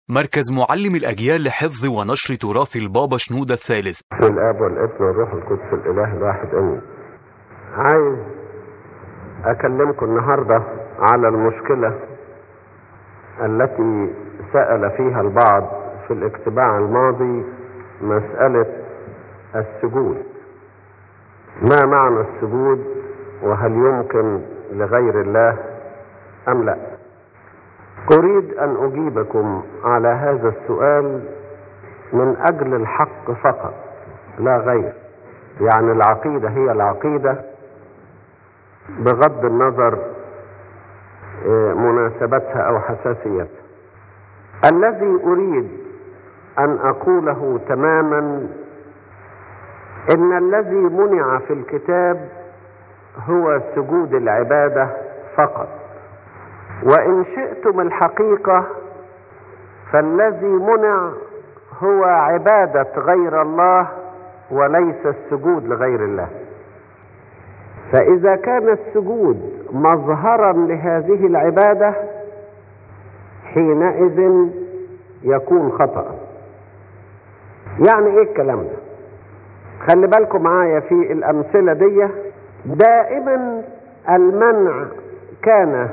مركز معلم الأجيال لحفظ ونشر تراث البابا شنودة الثالث بسم الاب والابن والروح القدس الاله الواحد امين عايز اكلمكم النهارده على المشكله التي سال فيها البعض في الاجتماع الماضي مساله السجود ما معنى السجود وهل يمكن لغير الله ام لا اريد ان اجيبكم على هذا السؤال من اجل الحق فقط لا غير يعني العقيده هي العقيده بغض النظر آه، مناسبتها او حساسيتها الذي اريد ان اقوله تماما ان الذي منع في الكتاب هو سجود العباده فقط وان شئتم الحقيقه فالذي منع هو عباده غير الله وليس السجود لغير الله فاذا كان السجود مظهرا لهذه العباده حينئذ يكون خطا يعني ايه الكلام ده خلي بالكم معايا في الامثله دي دائما المنع كان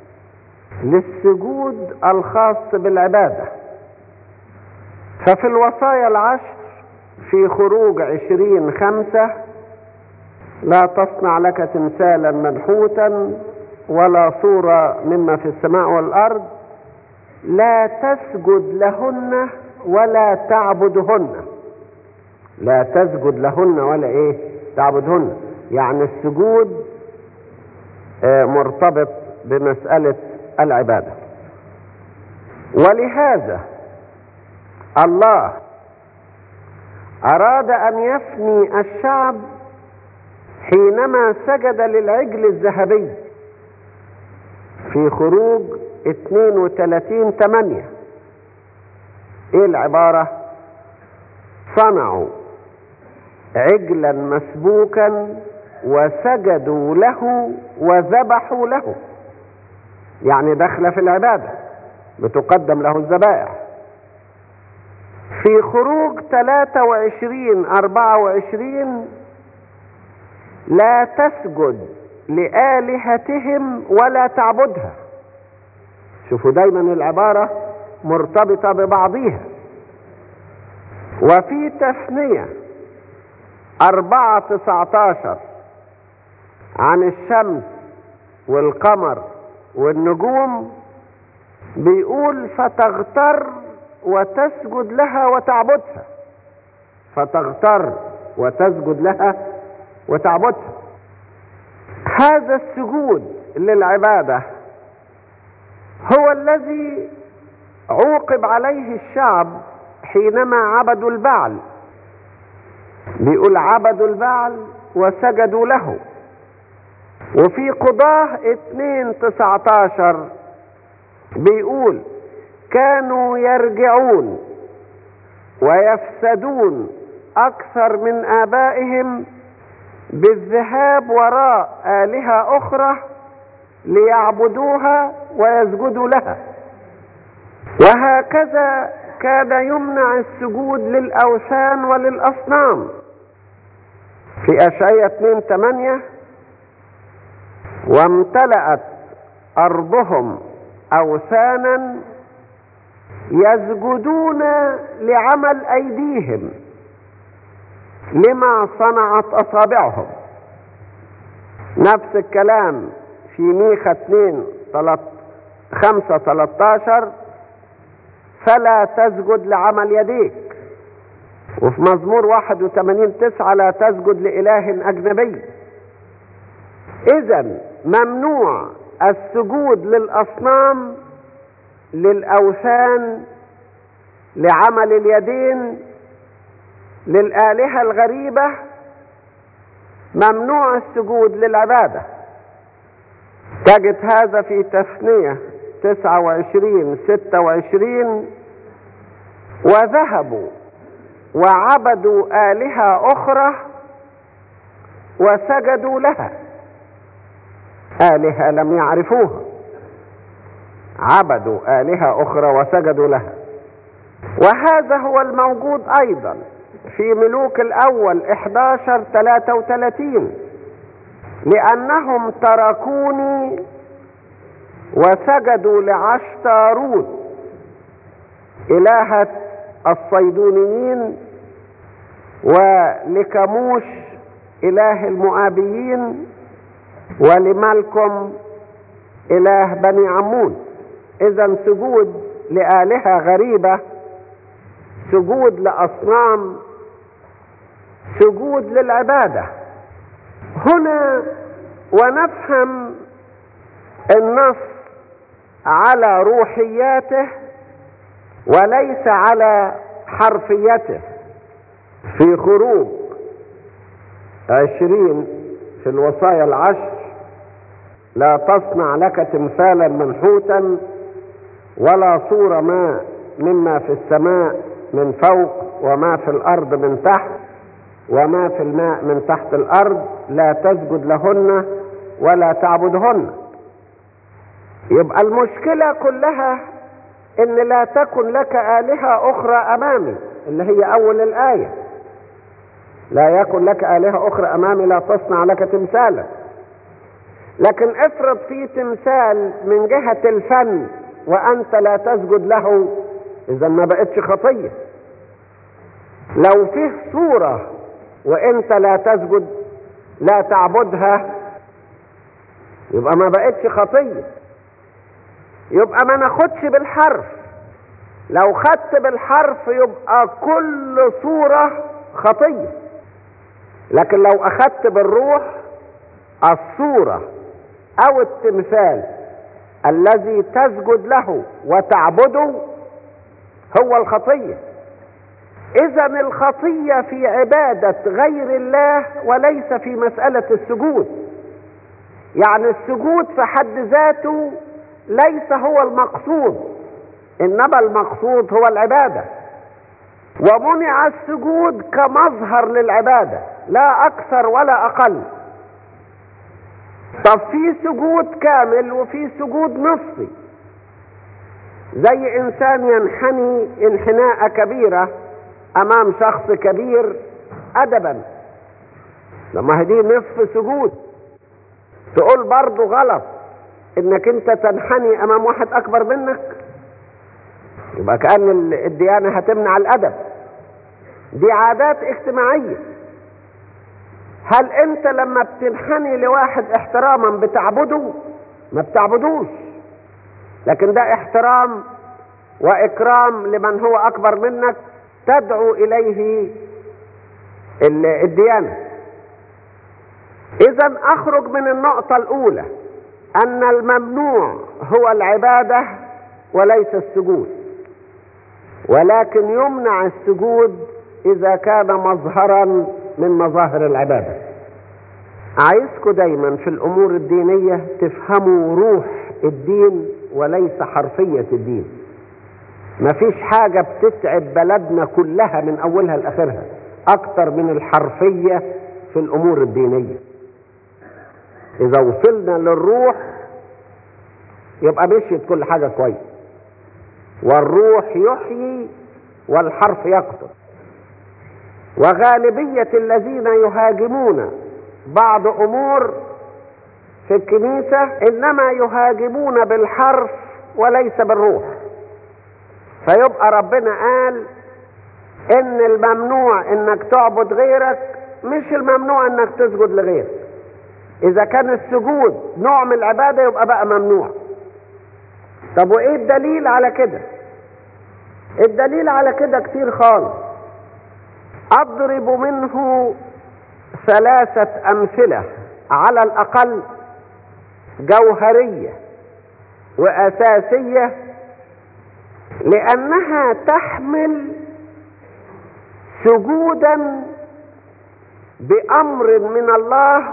للسجود الخاص بالعباده ففي الوصايا العشر في خروج عشرين خمسة لا تصنع لك تمثالا منحوتا ولا صورة مما في السماء والأرض لا تسجد لهن ولا تعبدهن لا تسجد لهن ولا ايه تعبدهن يعني السجود آه، مرتبط بمسألة العبادة ولهذا الله أراد أن يفني الشعب حينما سجد للعجل الذهبي في خروج 32 8 ايه العبارة صنعوا عجلا مسبوكا وسجدوا له وذبحوا له يعني دخل في العبادة بتقدم له الذبائح في خروج 23 24 لا تسجد لآلهتهم ولا تعبدها شوفوا دايما العبارة مرتبطة ببعضها وفي تثنية أربعة تسعتاشر عن الشمس والقمر والنجوم بيقول فتغتر وتسجد لها وتعبدها فتغتر وتسجد لها وتعبدها هذا السجود للعبادة هو الذي عوقب عليه الشعب حينما عبدوا البعل بيقول عبدوا البعل وسجدوا له وفي قضاه اتنين تسعتاشر بيقول كانوا يرجعون ويفسدون اكثر من ابائهم بالذهاب وراء الهه اخرى ليعبدوها ويسجدوا لها وهكذا كان يمنع السجود للاوثان وللاصنام في اشعياء 2 8 وامتلأت ارضهم اوثانا يسجدون لعمل ايديهم لما صنعت اصابعهم نفس الكلام في ميخا 2 5 13 فلا تسجد لعمل يديك وفي مزمور 81 9 لا تسجد لإله أجنبي إذا ممنوع السجود للأصنام للأوثان لعمل اليدين للآلهة الغريبة ممنوع السجود للعبادة تجد هذا في تثنية تسعة وعشرين ستة وعشرين وذهبوا وعبدوا آلهة أخرى وسجدوا لها آلهة لم يعرفوها عبدوا آلهة أخرى وسجدوا لها وهذا هو الموجود ايضا في ملوك الاول 11 33 لانهم تركوني وسجدوا لعشتاروت الهة الصيدونيين ولكموش اله المؤابيين ولملكم اله بني عمون اذا سجود لآلهة غريبة سجود لأصنام سجود للعبادة هنا ونفهم النص على روحياته وليس على حرفيته في خروج عشرين في الوصايا العشر لا تصنع لك تمثالا منحوتا ولا صورة ما مما في السماء من فوق وما في الأرض من تحت وما في الماء من تحت الأرض لا تسجد لهن ولا تعبدهن يبقى المشكلة كلها ان لا تكن لك آلهة أخرى أمامي اللي هي أول الآية لا يكن لك آلهة أخرى أمامي لا تصنع لك تمثالا لكن افرض في تمثال من جهة الفن وأنت لا تسجد له إذا ما بقتش خطية لو فيه صورة وأنت لا تسجد لا تعبدها يبقى ما بقتش خطية يبقى ما ناخدش بالحرف لو خدت بالحرف يبقى كل صورة خطية لكن لو أخدت بالروح الصورة أو التمثال الذي تسجد له وتعبده هو الخطية إذا الخطية في عبادة غير الله وليس في مسألة السجود يعني السجود في حد ذاته ليس هو المقصود إنما المقصود هو العبادة ومنع السجود كمظهر للعبادة لا أكثر ولا أقل طب في سجود كامل وفي سجود نصفي زي انسان ينحني انحناء كبيرة امام شخص كبير ادبا لما هي دي نصف سجود تقول برضه غلط انك انت تنحني امام واحد اكبر منك يبقى كأن الديانة هتمنع الادب دي عادات اجتماعية هل انت لما بتنحني لواحد احتراما بتعبده ما بتعبدوش لكن ده احترام واكرام لمن هو اكبر منك تدعو اليه الديانة اذا اخرج من النقطة الاولى ان الممنوع هو العبادة وليس السجود ولكن يمنع السجود اذا كان مظهرا من مظاهر العبادة عايزكم دايما في الامور الدينية تفهموا روح الدين وليس حرفية الدين مفيش حاجة بتتعب بلدنا كلها من اولها لاخرها اكتر من الحرفية في الامور الدينية اذا وصلنا للروح يبقى مشيت كل حاجة كويس والروح يحيي والحرف يقتل وغالبية الذين يهاجمون بعض امور في الكنيسة انما يهاجمون بالحرف وليس بالروح فيبقى ربنا قال ان الممنوع انك تعبد غيرك مش الممنوع انك تسجد لغيرك اذا كان السجود نوع من العبادة يبقى بقى ممنوع طب وايه الدليل على كده الدليل على كده كتير خالص اضرب منه ثلاثة امثلة على الاقل جوهرية واساسية لانها تحمل سجودا بامر من الله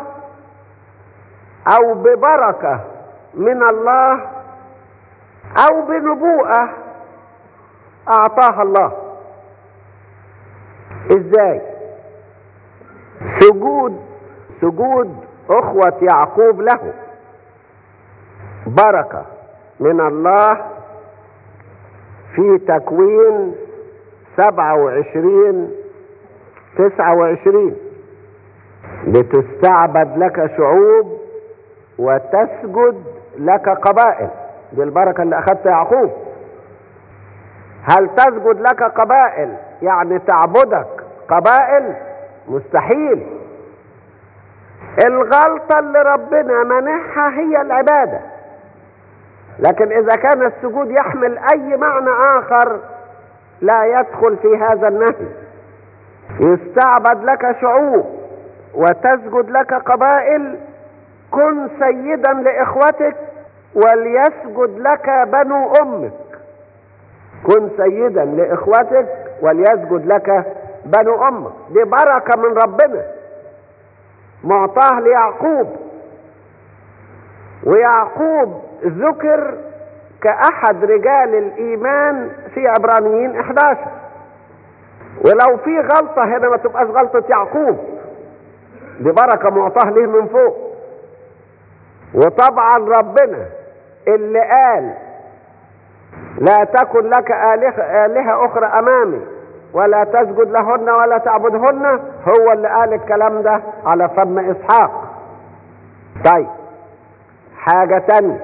او ببركة من الله او بنبوءة اعطاها الله ازاي سجود سجود اخوة يعقوب له بركة من الله في تكوين سبعة وعشرين تسعة وعشرين لتستعبد لك شعوب وتسجد لك قبائل دي البركة اللي أخذتها يعقوب هل تسجد لك قبائل يعني تعبدك قبائل مستحيل الغلطة اللي ربنا منحها هي العبادة لكن إذا كان السجود يحمل أي معنى آخر لا يدخل في هذا النهي يستعبد لك شعوب وتسجد لك قبائل كن سيدا لإخوتك وليسجد لك بنو أمك كن سيدا لإخوتك وليسجد لك بنو أمك دي بركة من ربنا معطاه ليعقوب ويعقوب ذكر كأحد رجال الإيمان في عبرانيين 11 ولو في غلطة هنا ما تبقاش غلطة يعقوب دي بركة معطاه ليه من فوق وطبعا ربنا اللي قال لا تكن لك آلهة, آلهة أخرى أمامي ولا تسجد لهن ولا تعبدهن هو اللي قال الكلام ده على فم إسحاق طيب حاجة تانية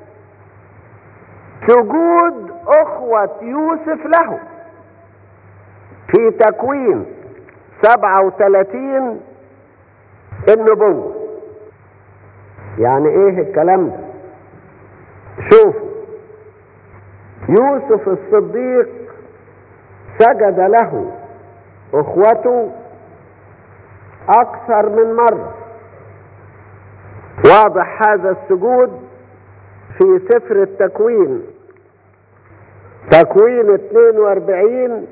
سجود أخوة يوسف له في تكوين سبعة وثلاثين النبوة يعني ايه الكلام ده شوفوا يوسف الصديق سجد له اخوته اكثر من مرة واضح هذا السجود في سفر التكوين تكوين 42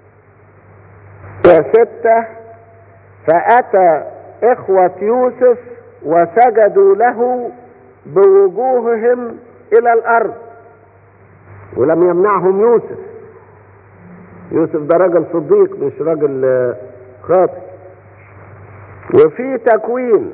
وستة فأتى إخوة يوسف وسجدوا له بوجوههم إلى الأرض ولم يمنعهم يوسف يوسف ده راجل صديق مش راجل خاطئ وفي تكوين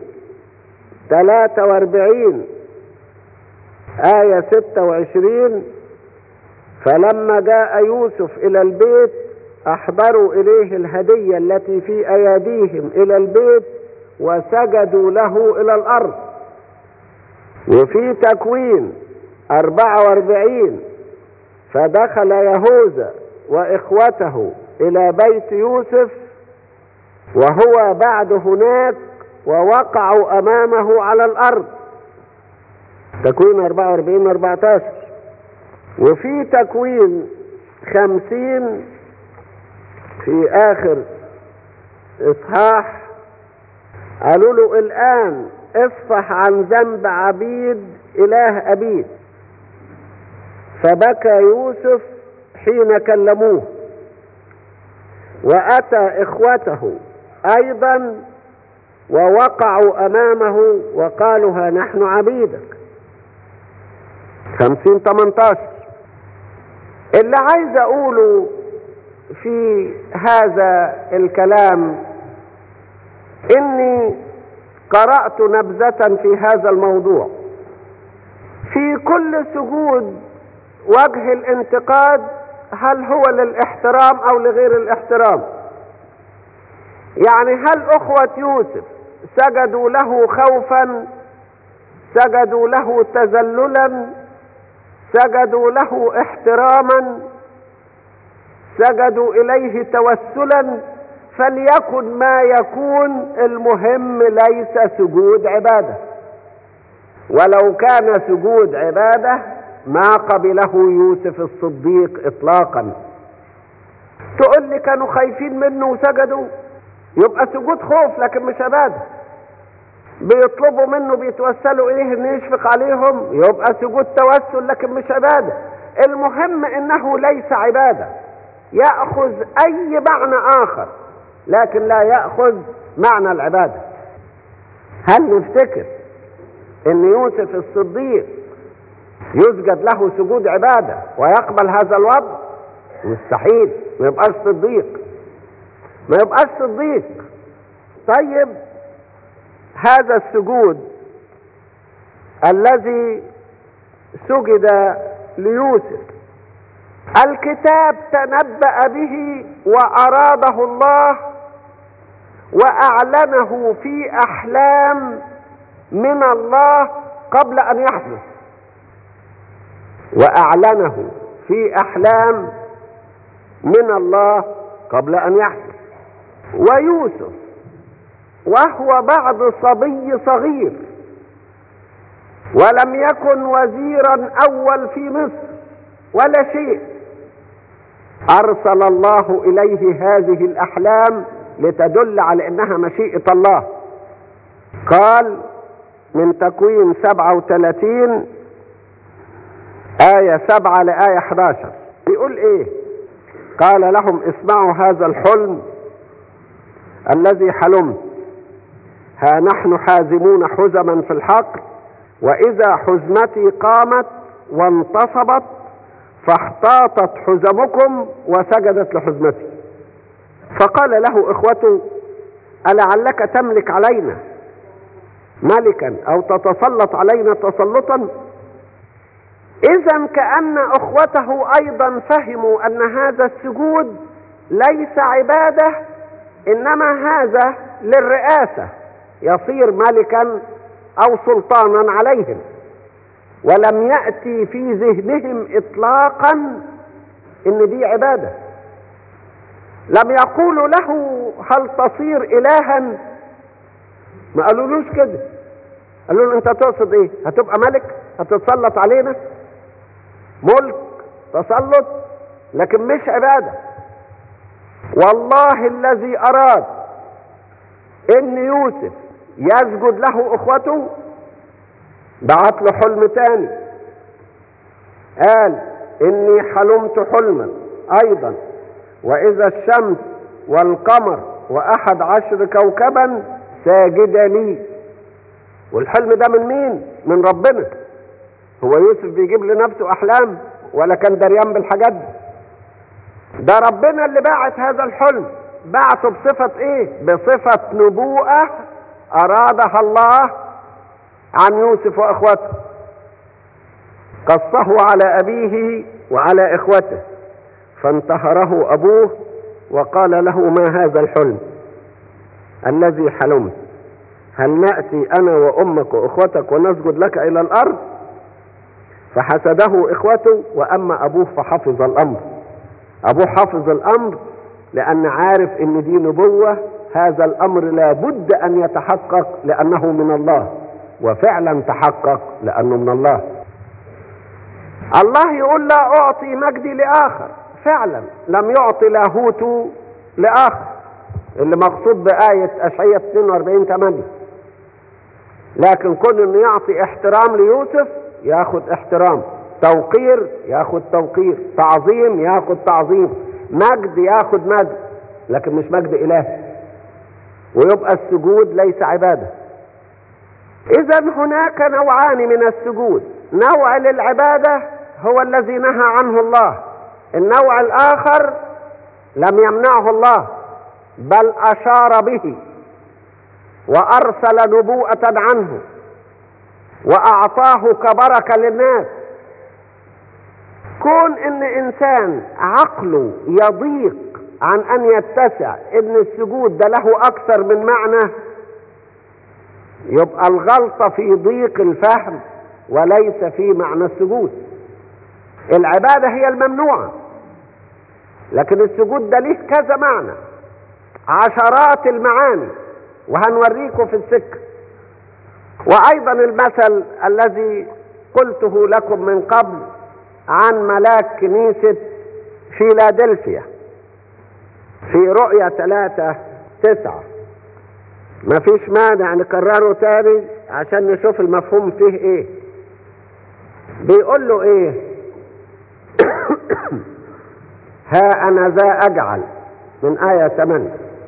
43 آية 26 فلما جاء يوسف إلى البيت أحضروا إليه الهدية التي في أيديهم إلى البيت وسجدوا له إلى الأرض وفي تكوين 44 فدخل يهوذا وإخوته إلى بيت يوسف وهو بعد هناك ووقعوا أمامه على الأرض تكوين 44 14 وفي تكوين 50 في آخر إصحاح قالوا له الآن اصفح عن ذنب عبيد إله أبيك فبكى يوسف حين كلموه وأتى إخوته أيضا ووقعوا أمامه وقالوا ها نحن عبيدك خمسين تمنتاشر اللي عايز أقوله في هذا الكلام إني قرأت نبذة في هذا الموضوع في كل سجود وجه الانتقاد هل هو للاحترام او لغير الاحترام يعني هل اخوة يوسف سجدوا له خوفا سجدوا له تذللا سجدوا له احتراما سجدوا اليه توسلا فليكن ما يكون المهم ليس سجود عباده ولو كان سجود عباده ما قبله يوسف الصديق اطلاقا تقول لي كانوا خايفين منه وسجدوا يبقى سجود خوف لكن مش عباده بيطلبوا منه بيتوسلوا اليه ان يشفق عليهم يبقى سجود توسل لكن مش عباده المهم انه ليس عباده ياخذ اي معنى اخر لكن لا ياخذ معنى العباده هل نفتكر ان يوسف الصديق يسجد له سجود عبادة ويقبل هذا الوضع مستحيل ما يبقاش صديق ما يبقاش صديق طيب هذا السجود الذي سجد ليوسف الكتاب تنبأ به وأراده الله وأعلنه في أحلام من الله قبل أن يحدث وأعلنه في أحلام من الله قبل أن يحدث ويوسف وهو بعد صبي صغير ولم يكن وزيرا أول في مصر ولا شيء أرسل الله إليه هذه الأحلام لتدل على أنها مشيئة الله قال من تكوين 37 آية 7 لآية 11 بيقول إيه قال لهم اسمعوا هذا الحلم الذي حلمت ها نحن حازمون حزما في الحقل وإذا حزمتي قامت وانتصبت فاحتاطت حزمكم وسجدت لحزمتي فقال له اخوته ألعلك تملك علينا ملكا أو تتسلط علينا تسلطا إذا كأن أخوته أيضا فهموا أن هذا السجود ليس عبادة إنما هذا للرئاسة يصير ملكا أو سلطانا عليهم ولم يأتي في ذهنهم إطلاقا إن دي عبادة لم يقولوا له هل تصير إلها ما قالولوش كده قالوا له أنت تقصد إيه هتبقى ملك هتتسلط علينا ملك تسلط لكن مش عبادة والله الذي أراد إن يوسف يسجد له إخوته بعت له حلم تاني قال إني حلمت حلما أيضا وإذا الشمس والقمر وأحد عشر كوكبا ساجدا لي والحلم ده من مين؟ من ربنا هو يوسف بيجيب لنفسه أحلام ولا كان دريان بالحاجات دي ده ربنا اللي باعت هذا الحلم بعته بصفة ايه بصفة نبوءة ارادها الله عن يوسف واخوته قصه على ابيه وعلى اخوته فانتهره ابوه وقال له ما هذا الحلم الذي حلمت هل نأتي انا وامك واخوتك ونسجد لك الى الارض فحسده اخوته واما ابوه فحفظ الامر ابوه حفظ الامر لان عارف ان دي نبوة هذا الامر لابد ان يتحقق لانه من الله وفعلا تحقق لانه من الله الله يقول لا اعطي مجدي لاخر فعلا لم يعطي لاهوت لاخر اللي مقصود بآية أشعية 42 8 لكن كون انه يعطي احترام ليوسف ياخد احترام توقير ياخد توقير تعظيم ياخد تعظيم مجد ياخد مجد لكن مش مجد إلهي ويبقى السجود ليس عبادة إذا هناك نوعان من السجود نوع للعبادة هو الذي نهى عنه الله النوع الآخر لم يمنعه الله بل أشار به وأرسل نبوءة عنه وأعطاه كبركة للناس كون ان انسان عقله يضيق عن ان يتسع ان السجود ده له اكثر من معنى يبقى الغلطة في ضيق الفهم وليس في معنى السجود العبادة هي الممنوعة لكن السجود ده ليه كذا معنى عشرات المعاني وهنوريكم في السكة وايضا المثل الذي قلته لكم من قبل عن ملاك كنيسة فيلادلفيا في رؤية ثلاثة تسعة ما فيش مانع نكرره تاني عشان نشوف المفهوم فيه ايه بيقول له ايه ها انا ذا اجعل من آية 8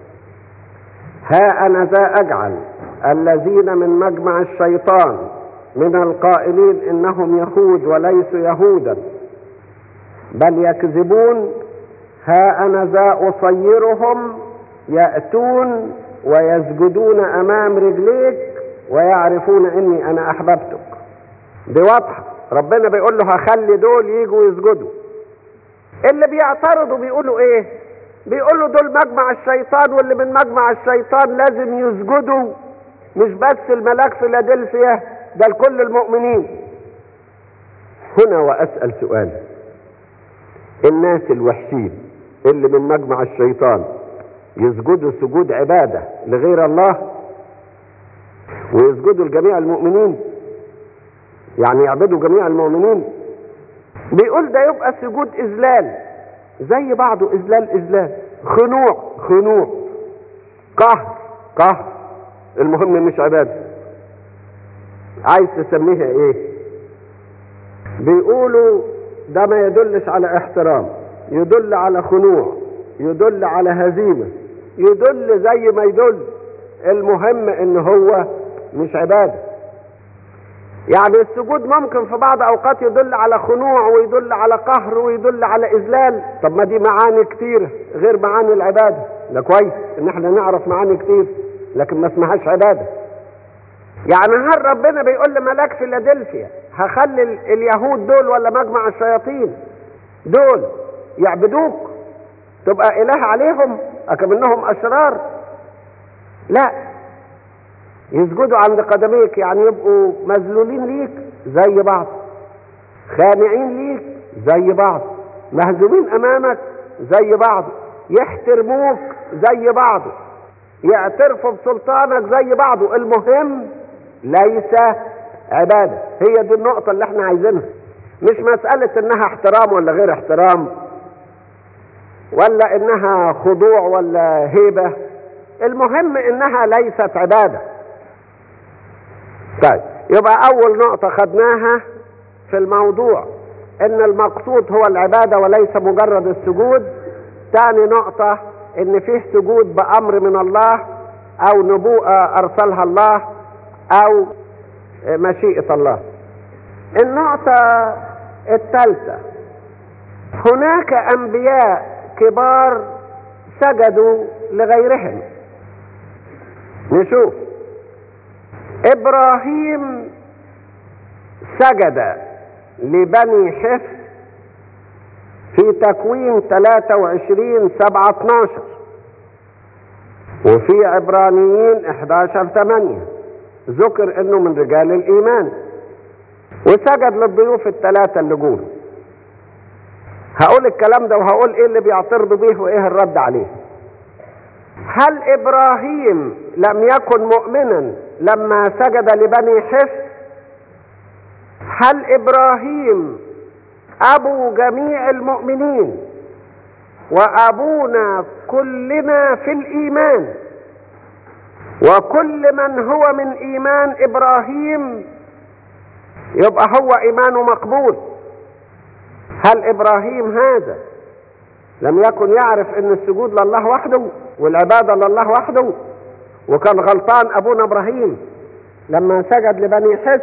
ها انا ذا اجعل الذين من مجمع الشيطان من القائلين انهم يهود وليسوا يهودا بل يكذبون ها انا ذا اصيرهم ياتون ويسجدون امام رجليك ويعرفون اني انا احببتك دي واضحه ربنا بيقول له هخلي دول يجوا يسجدوا اللي بيعترضوا بيقولوا ايه بيقولوا دول مجمع الشيطان واللي من مجمع الشيطان لازم يسجدوا مش بس الملاك فيلادلفيا ده لكل المؤمنين هنا واسال سؤال الناس الوحشين اللي من مجمع الشيطان يسجدوا سجود عباده لغير الله ويسجدوا لجميع المؤمنين يعني يعبدوا جميع المؤمنين بيقول ده يبقى سجود اذلال زي بعضه اذلال اذلال خنوع خنوع قهر قهر المهم مش عباده عايز تسميها ايه بيقولوا ده ما يدلش على احترام يدل على خنوع يدل على هزيمه يدل زي ما يدل المهم ان هو مش عباده يعني السجود ممكن في بعض اوقات يدل على خنوع ويدل على قهر ويدل على اذلال طب ما دي معاني كتير غير معاني العباده ده كويس ان احنا نعرف معاني كتير لكن ما اسمهاش عباده يعني هل ربنا بيقول لملاك فيلادلفيا هخلي اليهود دول ولا مجمع الشياطين دول يعبدوك تبقى اله عليهم اكمنهم اشرار لا يسجدوا عند قدميك يعني يبقوا مذلولين ليك زي بعض خانعين ليك زي بعض مهزومين امامك زي بعض يحترموك زي بعض يعترفوا بسلطانك زي بعضه المهم ليس عبادة هي دي النقطة اللي احنا عايزينها مش مسألة انها احترام ولا غير احترام ولا انها خضوع ولا هيبة المهم انها ليست عباده طيب يبقى اول نقطة خدناها في الموضوع ان المقصود هو العبادة وليس مجرد السجود تاني نقطة ان فيه سجود بامر من الله او نبوءة ارسلها الله او مشيئة الله النقطة الثالثة هناك انبياء كبار سجدوا لغيرهم نشوف ابراهيم سجد لبني حف في تكوين 23 7 12 وفي عبرانيين 11 8 ذكر انه من رجال الايمان وسجد للضيوف الثلاثه اللي جوله هقول الكلام ده وهقول ايه اللي بيعترضوا بيه وايه الرد عليه هل ابراهيم لم يكن مؤمنا لما سجد لبني حف هل ابراهيم ابو جميع المؤمنين وابونا كلنا في الايمان وكل من هو من ايمان ابراهيم يبقى هو ايمانه مقبول هل ابراهيم هذا لم يكن يعرف ان السجود لله وحده والعبادة لله وحده وكان غلطان ابونا ابراهيم لما سجد لبني حس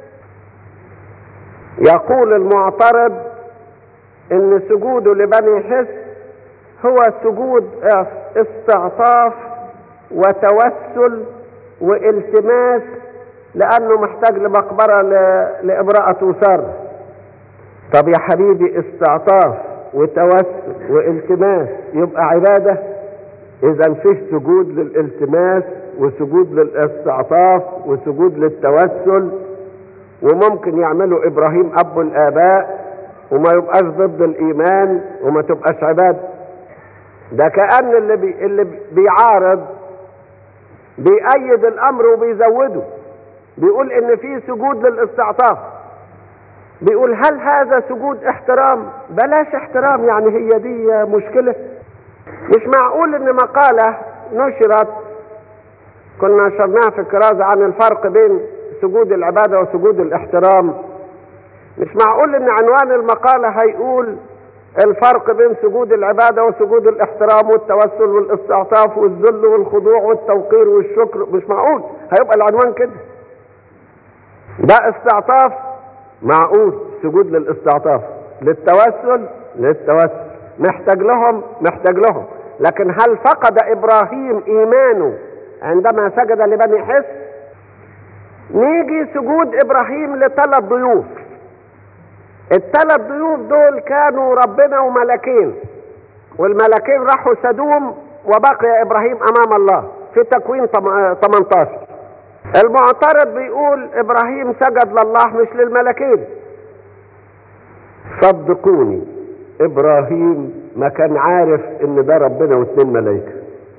يقول المعترض ان سجوده لبني حس هو سجود استعطاف وتوسل والتماس لانه محتاج لمقبره لامرأته ساره طب يا حبيبي استعطاف وتوسل والتماس يبقى عباده اذا فيه سجود للالتماس وسجود للاستعطاف وسجود للتوسل وممكن يعملوا ابراهيم اب الاباء وما يبقاش ضد الايمان وما تبقاش عباده ده كأن اللي بي اللي بيعارض بيأيد الامر وبيزوده بيقول ان في سجود للاستعطاف بيقول هل هذا سجود احترام بلاش احترام يعني هي دي مشكلة مش معقول ان مقالة نشرت كنا نشرناها في الكرازة عن الفرق بين سجود العبادة وسجود الاحترام مش معقول ان عنوان المقالة هيقول الفرق بين سجود العبادة وسجود الاحترام والتوسل والاستعطاف والذل والخضوع والتوقير والشكر مش معقول هيبقى العنوان كده ده استعطاف معقول سجود للاستعطاف للتوسل للتوسل محتاج لهم محتاج لهم لكن هل فقد ابراهيم ايمانه عندما سجد لبني حس نيجي سجود ابراهيم لثلاث ضيوف الثلاث ضيوف دول كانوا ربنا وملكين والملكين راحوا سدوم وبقي ابراهيم امام الله في تكوين 18 المعترض بيقول ابراهيم سجد لله مش للملكين صدقوني ابراهيم ما كان عارف ان ده ربنا واثنين ملائكه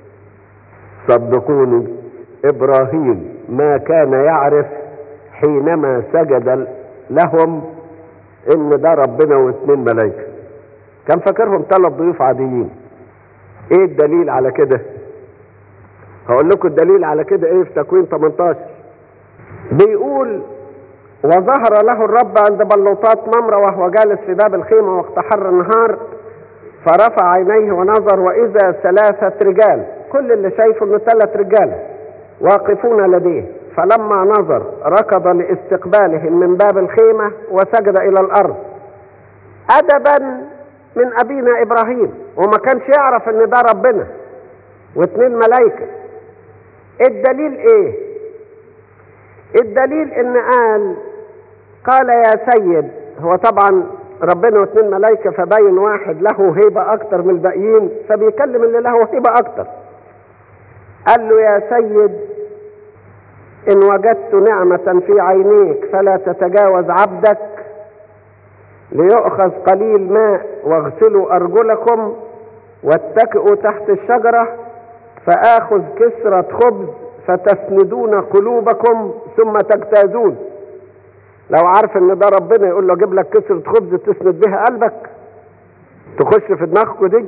صدقوني ابراهيم ما كان يعرف حينما سجد لهم ان ده ربنا واثنين ملائكه كان فاكرهم ثلاث ضيوف عاديين ايه الدليل على كده هقول لكم الدليل على كده ايه في تكوين 18 بيقول وظهر له الرب عند بلوطات ممرة وهو جالس في باب الخيمة وقت حر النهار فرفع عينيه ونظر وإذا ثلاثة رجال كل اللي شايفه انه ثلاث رجال واقفون لديه فلما نظر ركض لاستقبالهم من باب الخيمة وسجد إلى الأرض أدبا من أبينا إبراهيم وما كانش يعرف إن ده ربنا واثنين ملائكة الدليل إيه؟ الدليل إن قال قال يا سيد هو طبعا ربنا واثنين ملائكة فباين واحد له هيبة أكتر من الباقيين فبيكلم اللي له هيبة أكتر قال له يا سيد إن وجدت نعمة في عينيك فلا تتجاوز عبدك ليؤخذ قليل ماء واغسلوا أرجلكم واتكئوا تحت الشجرة فآخذ كسرة خبز فتسندون قلوبكم ثم تجتازون لو عارف ان ده ربنا يقول له اجيب لك كسرة خبز تسند بها قلبك تخش في دماغكم دي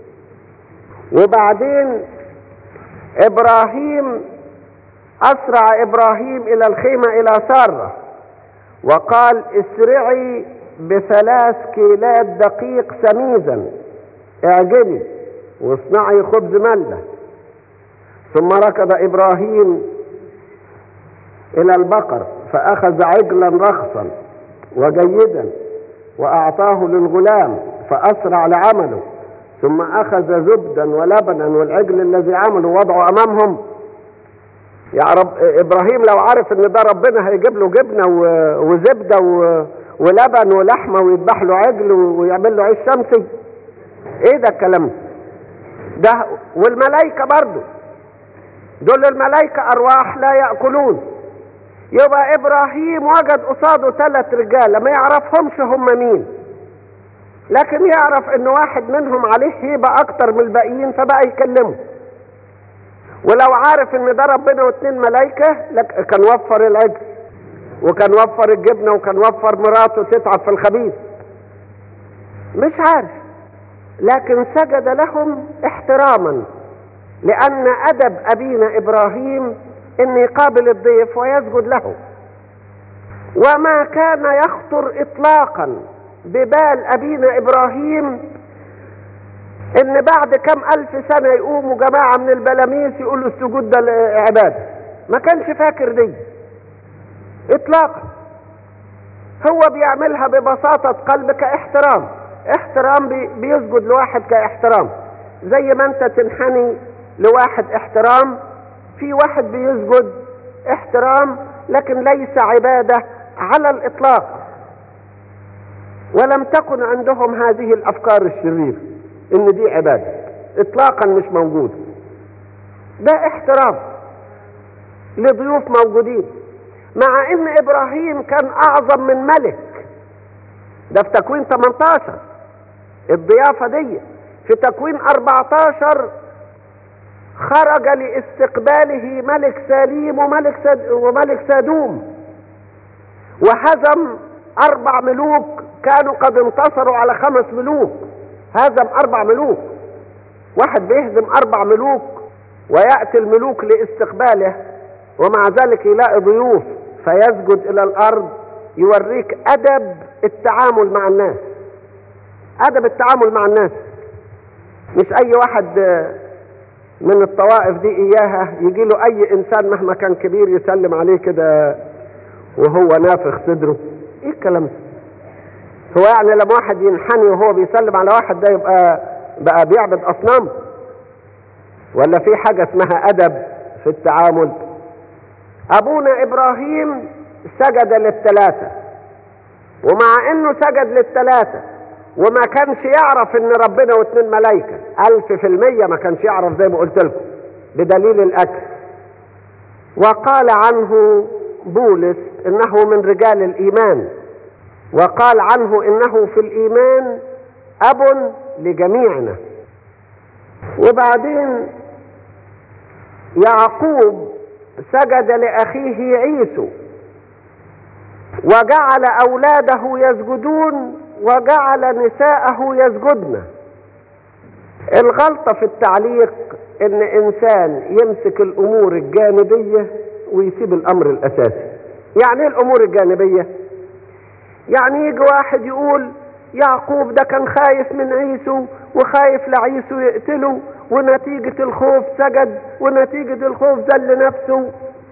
وبعدين ابراهيم اسرع ابراهيم الى الخيمة الى سارة وقال اسرعي بثلاث كيلات دقيق سميزا اعجلي واصنعي خبز ملة ثم ركض ابراهيم الى البقر فاخذ عجلا رخصا وجيدا واعطاه للغلام فاسرع لعمله ثم اخذ زبدا ولبنا والعجل الذي عمله وضعه امامهم يا رب ابراهيم لو عارف ان ده ربنا هيجيب له جبنه وزبده ولبن ولحمه ويذبح له عجل ويعمل له عيش شمسي ايه ده الكلام ده والملائكه برضه دول الملائكه ارواح لا ياكلون يبقى ابراهيم وجد قصاده ثلاث رجاله ما يعرفهمش هم مين لكن يعرف ان واحد منهم عليه هيبه اكتر من الباقيين فبقى يكلمه ولو عارف ان ده ربنا واثنين ملائكه لك كان وفر العجل وكان وفر الجبنه وكان وفر مراته تتعب في الخبيث مش عارف لكن سجد لهم احتراما لان ادب ابينا ابراهيم ان يقابل الضيف ويسجد له وما كان يخطر اطلاقا ببال ابينا ابراهيم ان بعد كم الف سنه يقوموا جماعه من البلاميس يقولوا السجود ده عباده ما كانش فاكر دي اطلاقا هو بيعملها ببساطه قلب كاحترام احترام بي بيسجد لواحد كاحترام زي ما انت تنحني لواحد احترام في واحد بيسجد احترام لكن ليس عباده على الاطلاق ولم تكن عندهم هذه الافكار الشريره ان دي عباده اطلاقا مش موجوده ده احترام لضيوف موجودين مع ان ابراهيم كان اعظم من ملك ده في تكوين 18 الضيافة دي في تكوين 14 خرج لاستقباله ملك سليم وملك سد وملك سادوم وهزم اربع ملوك كانوا قد انتصروا على خمس ملوك هزم اربع ملوك واحد بيهزم اربع ملوك وياتي الملوك لاستقباله ومع ذلك يلاقي ضيوف فيسجد الى الارض يوريك ادب التعامل مع الناس ادب التعامل مع الناس مش اي واحد من الطوائف دي اياها يجي له اي انسان مهما كان كبير يسلم عليه كده وهو نافخ صدره ايه الكلام ده هو يعني لما واحد ينحني وهو بيسلم على واحد ده يبقى بقى بيعبد اصنام ولا في حاجة اسمها ادب في التعامل ابونا ابراهيم سجد للثلاثة ومع انه سجد للثلاثة وما كانش يعرف ان ربنا واثنين ملايكة الف في المية ما كانش يعرف زي ما قلت لكم بدليل الاكل وقال عنه بولس انه من رجال الايمان وقال عنه انه في الايمان اب لجميعنا وبعدين يعقوب سجد لاخيه عيسو وجعل اولاده يسجدون وجعل نساءه يسجدن الغلطه في التعليق ان انسان يمسك الامور الجانبيه ويسيب الامر الاساسي يعني ايه الامور الجانبيه يعني يجي واحد يقول يعقوب ده كان خايف من عيسو وخايف لعيسو يقتله ونتيجة الخوف سجد ونتيجة الخوف ذل نفسه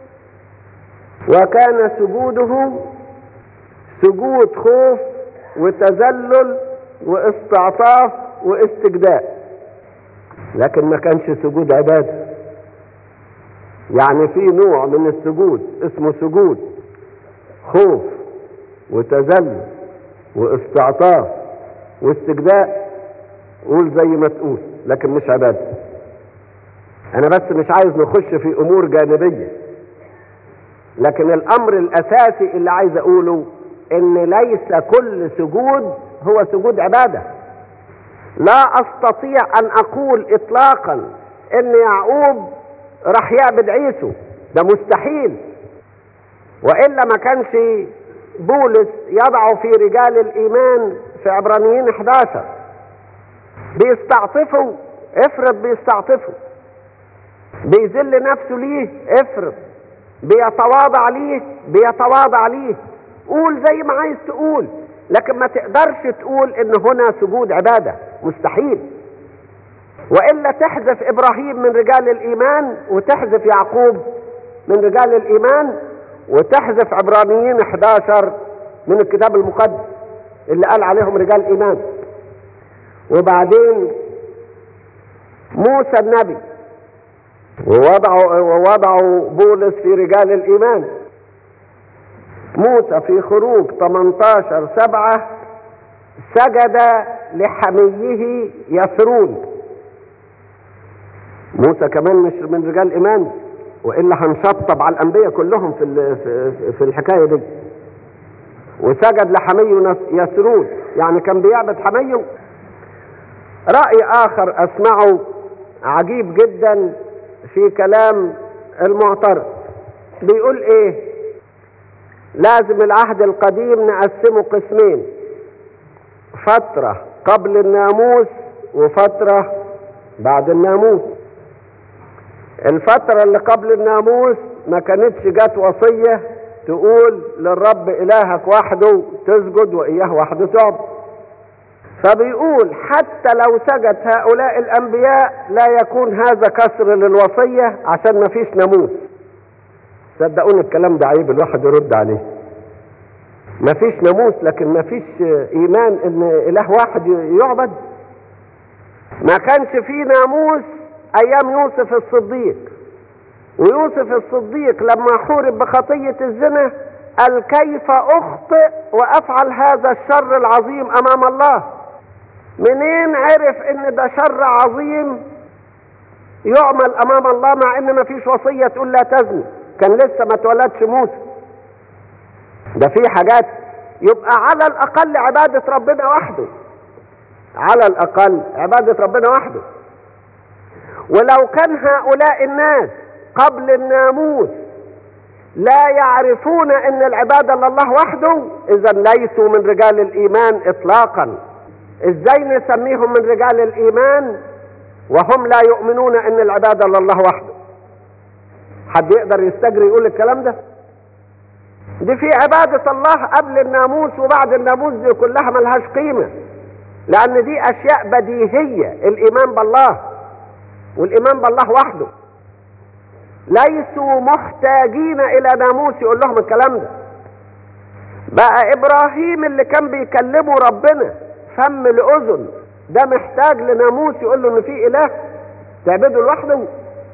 وكان سجوده سجود خوف وتذلل واستعطاف واستجداء لكن ما كانش سجود عبادة يعني في نوع من السجود اسمه سجود خوف وتذلل واستعطاف واستجداء قول زي ما تقول لكن مش عبادة انا بس مش عايز نخش في امور جانبية لكن الامر الاساسي اللي عايز اقوله ان ليس كل سجود هو سجود عبادة لا استطيع ان اقول اطلاقا ان يعقوب راح يعبد عيسو ده مستحيل والا ما كانش بولس يضع في رجال الايمان في عبرانيين 11 بيستعطفوا افرض بيستعطفوا بيذل نفسه ليه افرض بيتواضع ليه بيتواضع ليه قول زي ما عايز تقول لكن ما تقدرش تقول ان هنا سجود عبادة مستحيل وإلا تحذف إبراهيم من رجال الإيمان وتحذف يعقوب من رجال الإيمان وتحذف عبرانيين 11 من الكتاب المقدس اللي قال عليهم رجال إيمان وبعدين موسى النبي ووضعوا ووضعوا بولس في رجال الإيمان موسى في خروج 18 سبعة سجد لحميه يسرون موسى كمان مش من رجال إيمان وإلا هنشطب على الأنبياء كلهم في في, في الحكاية دي وسجد لحميه يسرون يعني كان بيعبد حميه رأي آخر أسمعه عجيب جدا في كلام المعترض بيقول إيه لازم العهد القديم نقسمه قسمين فترة قبل الناموس وفترة بعد الناموس الفترة اللي قبل الناموس ما كانتش جت وصية تقول للرب إلهك وحده تسجد وإياه وحده تعبد فبيقول حتى لو سجد هؤلاء الأنبياء لا يكون هذا كسر للوصية عشان ما فيش ناموس صدقوني الكلام ده عيب الواحد يرد عليه ما فيش ناموس لكن ما فيش إيمان إن إله واحد يعبد ما كانش فيه ناموس أيام يوسف الصديق ويوسف الصديق لما حورب بخطية الزنا قال كيف أخطئ وأفعل هذا الشر العظيم أمام الله منين عرف ان ده شر عظيم يعمل امام الله مع ان ما فيش وصية تقول لا تزني كان لسه ما اتولدش موسى ده في حاجات يبقى على الاقل عبادة ربنا وحده على الاقل عبادة ربنا وحده ولو كان هؤلاء الناس قبل الناموس لا يعرفون ان العبادة لله وحده اذا ليسوا من رجال الايمان اطلاقا ازاي نسميهم من رجال الايمان وهم لا يؤمنون ان العبادة لله وحده حد يقدر يستجري يقول الكلام ده دي في عبادة الله قبل الناموس وبعد الناموس دي كلها ملهاش قيمة لان دي اشياء بديهية الايمان بالله والايمان بالله وحده ليسوا محتاجين الى ناموس يقول لهم الكلام ده بقى ابراهيم اللي كان بيكلمه ربنا فم لاذن ده محتاج لناموس يقول له ان في اله تعبده لوحده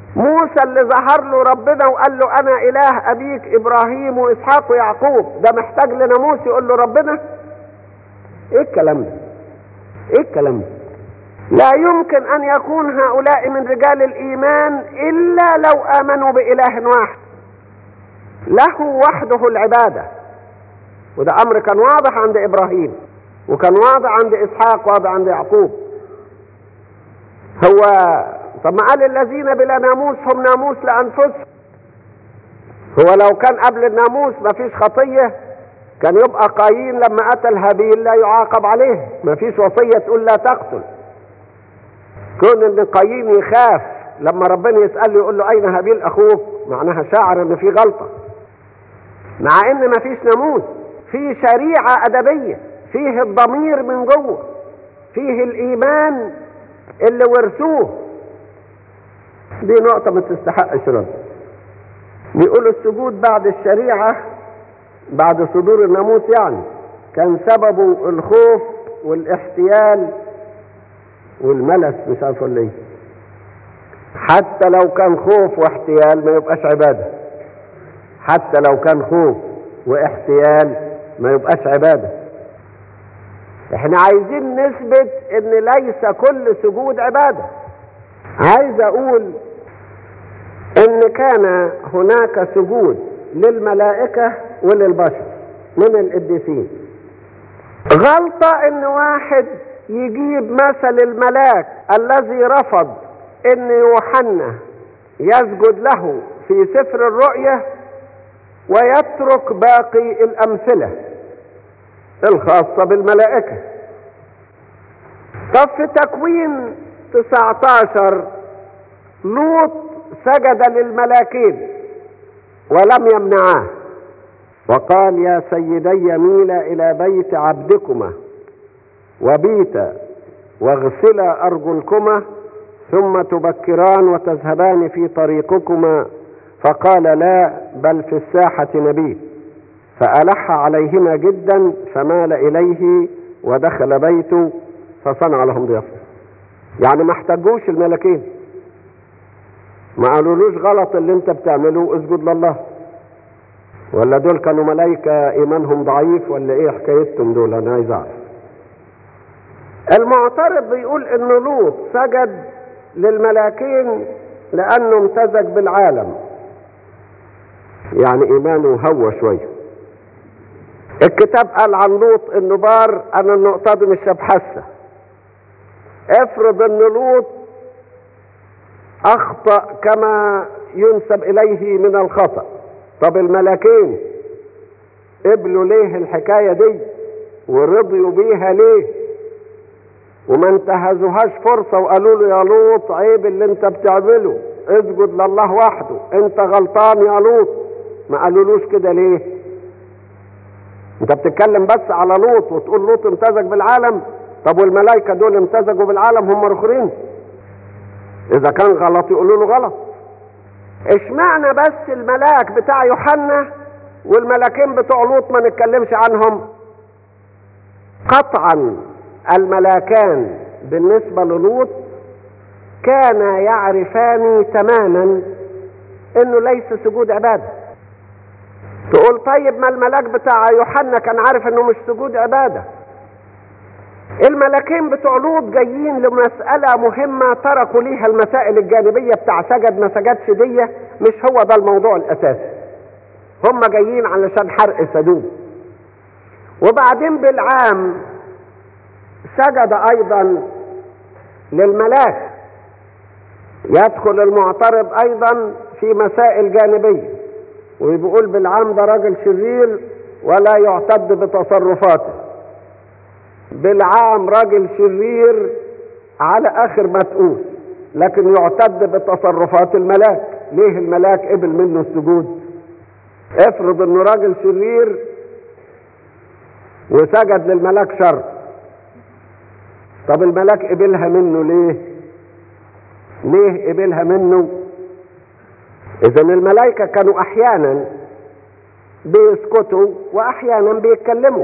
موسى اللي ظهر له ربنا وقال له انا اله ابيك ابراهيم واسحاق ويعقوب ده محتاج لناموس يقول له ربنا ايه الكلام ده ايه الكلام ده لا يمكن ان يكون هؤلاء من رجال الايمان الا لو امنوا باله واحد له وحده العباده وده امر كان واضح عند ابراهيم وكان واضح عند اسحاق واضح عند يعقوب هو طب ما قال الذين بلا ناموس هم ناموس لانفسهم هو لو كان قبل الناموس ما فيش خطيه كان يبقى قايين لما قتل هابيل لا يعاقب عليه ما فيش وصيه تقول لا تقتل كون ان قايين يخاف لما ربنا يساله يقول له اين هابيل اخوك معناها شاعر ان في غلطه مع ان ما فيش ناموس في شريعه ادبيه فيه الضمير من جوه فيه الايمان اللي ورثوه دي نقطة ما تستحقش رد بيقولوا السجود بعد الشريعة بعد صدور الناموس يعني كان سببه الخوف والاحتيال والملس مش عارف ولا ايه حتى لو كان خوف واحتيال ما يبقاش عبادة حتى لو كان خوف واحتيال ما يبقاش عبادة احنا عايزين نثبت ان ليس كل سجود عبادة عايز اقول ان كان هناك سجود للملائكة وللبشر من القديسين غلطة ان واحد يجيب مثل الملاك الذي رفض ان يوحنا يسجد له في سفر الرؤية ويترك باقي الامثله الخاصة بالملائكة طب في تكوين 19 لوط سجد للملاكين ولم يمنعاه وقال يا سيدي ميلا إلى بيت عبدكما وبيتا واغسلا أرجلكما ثم تبكران وتذهبان في طريقكما فقال لا بل في الساحة نبيت فألح عليهما جدا فمال إليه ودخل بيته فصنع لهم ضيافة يعني ما احتاجوش الملكين ما قالولوش غلط اللي انت بتعمله اسجد لله ولا دول كانوا ملايكة ايمانهم ضعيف ولا ايه حكايتهم دول انا عايز اعرف المعترض بيقول ان لوط سجد للملاكين لانه امتزج بالعالم يعني ايمانه هوى شويه الكتاب قال عن لوط انه بار انا النقطة دي مش بحسة افرض ان لوط اخطأ كما ينسب اليه من الخطأ طب الملكين قبلوا ليه الحكاية دي ورضيوا بيها ليه وما انتهزوهاش فرصة وقالوا له يا لوط عيب اللي انت بتعمله اسجد لله وحده انت غلطان يا لوط ما قالولوش كده ليه انت بتتكلم بس على لوط وتقول لوط امتزج بالعالم طب والملائكة دول امتزجوا بالعالم هم الاخرين اذا كان غلط يقولوا له غلط اشمعنى بس الملاك بتاع يوحنا والملاكين بتوع لوط ما نتكلمش عنهم قطعا الملاكان بالنسبة للوط كانا يعرفان تماما انه ليس سجود عباده تقول طيب ما الملاك بتاع يوحنا كان عارف انه مش سجود عبادة الملاكين بتوع لوط جايين لمسألة مهمة تركوا ليها المسائل الجانبية بتاع سجد ما سجدش دي مش هو ده الموضوع الأساسي هم جايين علشان حرق سدوم وبعدين بالعام سجد أيضا للملاك يدخل المعترض أيضا في مسائل جانبيه وبيقول بالعام ده راجل شرير ولا يعتد بتصرفاته بالعام راجل شرير على اخر ما تقول لكن يعتد بتصرفات الملاك ليه الملاك قبل منه السجود افرض انه راجل شرير وسجد للملاك شر طب الملاك قبلها منه ليه ليه قبلها منه اذا الملائكة كانوا احيانا بيسكتوا واحيانا بيتكلموا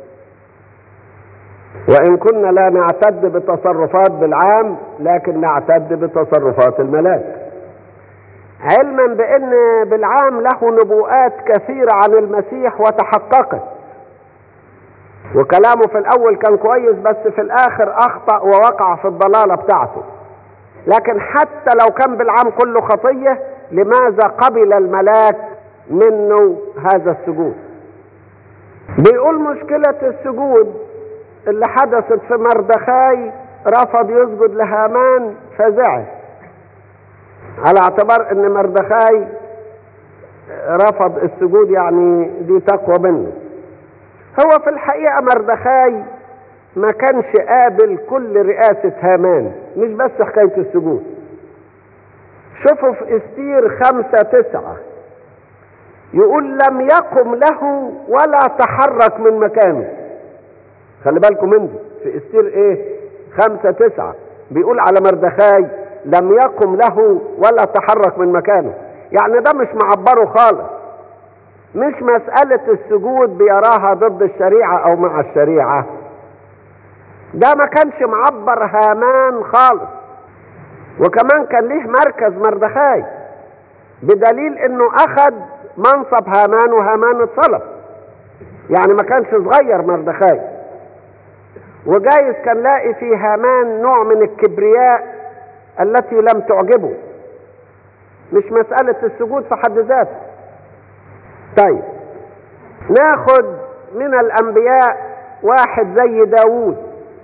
وان كنا لا نعتد بتصرفات بالعام لكن نعتد بتصرفات الملاك علما بان بالعام له نبوءات كثيرة عن المسيح وتحققت وكلامه في الاول كان كويس بس في الاخر اخطأ ووقع في الضلالة بتاعته لكن حتى لو كان بالعام كله خطية لماذا قبل الملاك منه هذا السجود بيقول مشكلة السجود اللي حدثت في مردخاي رفض يسجد لهامان فزعل على اعتبار ان مردخاي رفض السجود يعني دي تقوى منه هو في الحقيقة مردخاي ما كانش قابل كل رئاسة هامان مش بس حكاية السجود شوفوا في استير خمسة تسعة يقول لم يقم له ولا تحرك من مكانه خلي بالكم من دي في استير ايه خمسة تسعة بيقول على مردخاي لم يقم له ولا تحرك من مكانه يعني ده مش معبره خالص مش مسألة السجود بيراها ضد الشريعة او مع الشريعة ده ما كانش معبر هامان خالص وكمان كان ليه مركز مردخاي بدليل انه اخذ منصب هامان وهامان اتصلب يعني ما كانش صغير مردخاي وجايز كان لاقي في هامان نوع من الكبرياء التي لم تعجبه مش مسألة السجود في حد ذاته طيب ناخد من الأنبياء واحد زي داوود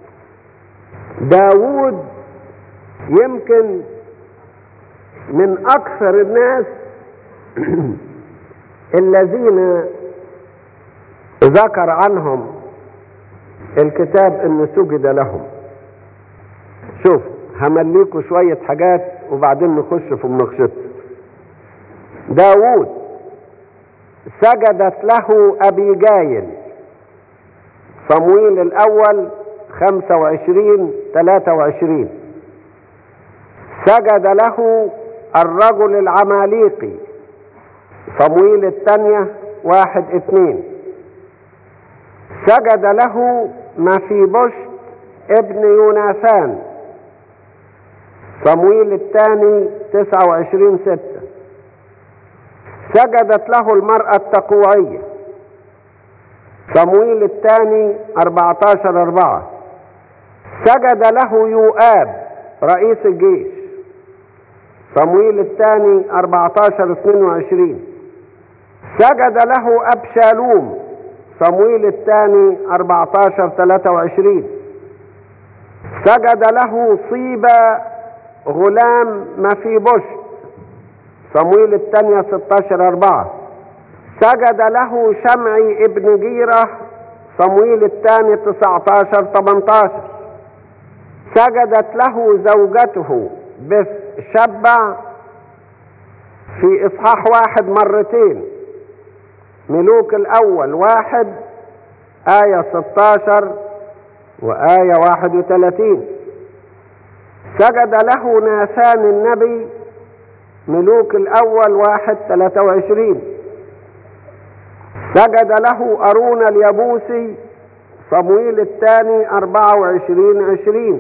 داوود يمكن من أكثر الناس الذين ذكر عنهم الكتاب انه سجد لهم شوف همليكوا شوية حاجات وبعدين نخش في مناقشتها داوود سجدت له أبيجايل صمويل الأول خمسة وعشرين ثلاثة وعشرين سجد له الرجل العماليقي صمويل الثانية واحد اثنين سجد له مفيبشت ابن يوناثان صمويل الثاني تسعة وعشرين ستة سجدت له المرأة التقوعية صمويل الثاني أربعتاشر أربعة سجد له يؤاب رئيس الجيش صمويل الثاني أربعتاشر اثنين وعشرين سجد له أبشالوم صمويل الثاني أربعتاشر ثلاثة وعشرين سجد له صيبة غلام مفيبشت صمويل الثانية ستاشر أربعة سجد له شمعي ابن جيرة صمويل الثاني تسعتاشر تمنتاشر سجدت له زوجته بث شبع في إصحاح واحد مرتين ملوك الأول واحد آية ستاشر وآية واحد وثلاثين سجد له ناثان النبي ملوك الأول واحد ثلاثة وعشرين سجد له أرون اليبوسي صمويل الثاني أربعة وعشرين عشرين